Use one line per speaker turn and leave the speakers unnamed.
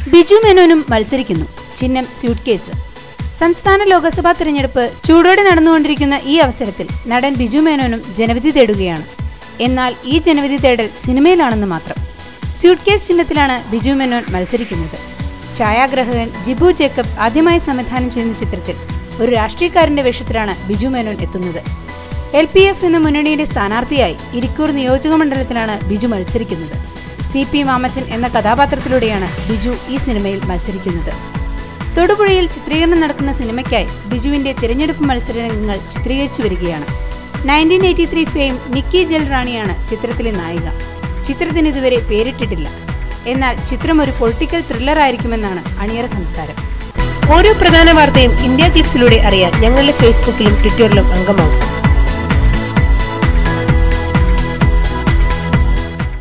ബിജു മേനോനും മത്സരിക്കുന്നു ചിഹ്നം സ്യൂട്ട് കേസ് സംസ്ഥാന ലോക്സഭാ തിരഞ്ഞെടുപ്പ് ചൂടോടെ നടന്നുകൊണ്ടിരിക്കുന്ന ഈ അവസരത്തിൽ നടൻ ബിജു മേനോനും ജനവിധി തേടുകയാണ് എന്നാൽ ഈ ജനവിധി തേടൽ സിനിമയിലാണെന്ന് മാത്രം സ്യൂട്ട് കേസ് ചിഹ്നത്തിലാണ് ബിജു മേനോൻ മത്സരിക്കുന്നത് ഛായാഗ്രാഹകൻ ജിബു ജേക്കബ് ആദ്യമായി സംവിധാനം ചെയ്യുന്ന ചിത്രത്തിൽ ഒരു രാഷ്ട്രീയക്കാരന്റെ വേഷത്തിലാണ് ബിജു മേനോൻ എത്തുന്നത് എൽ പി എഫ് എന്ന മുന്നണിയുടെ സ്ഥാനാർത്ഥിയായി ഇരിക്കൂർ നിയോജക മണ്ഡലത്തിലാണ് ബിജു മത്സരിക്കുന്നത് സി പി മാമച്ചൻ എന്ന കഥാപാത്രത്തിലൂടെയാണ് ബിജു ഈ സിനിമയിൽ മത്സരിക്കുന്നത് തൊടുപുഴയിൽ ചിത്രീകരണം നടക്കുന്ന സിനിമയ്ക്കായി ബിജുവിന്റെ തിരഞ്ഞെടുപ്പ് മത്സരങ്ങൾ ചിത്രീകരിച്ചു വരികയാണ് nineteen eighty three fame Nikki ജൽ റാണിയാണ് ചിത്രത്തിലെ നായിക ചിത്രത്തിന് ഇതുവരെ പേരിട്ടിട്ടില്ല എന്നാൽ ചിത്രം ഒരു പൊളിറ്റിക്കൽ ത്രില്ലർ ആയിരിക്കുമെന്നാണ് അണിയറ സംസാരം
ഓരോ പ്രധാന വാർത്തയും ഇന്ത്യ ക്ലിപ്സിലൂടെ അറിയാൻ ഞങ്ങളുടെ ഫേസ്ബുക്കിലും ട്വിറ്ററിലും അംഗമാകും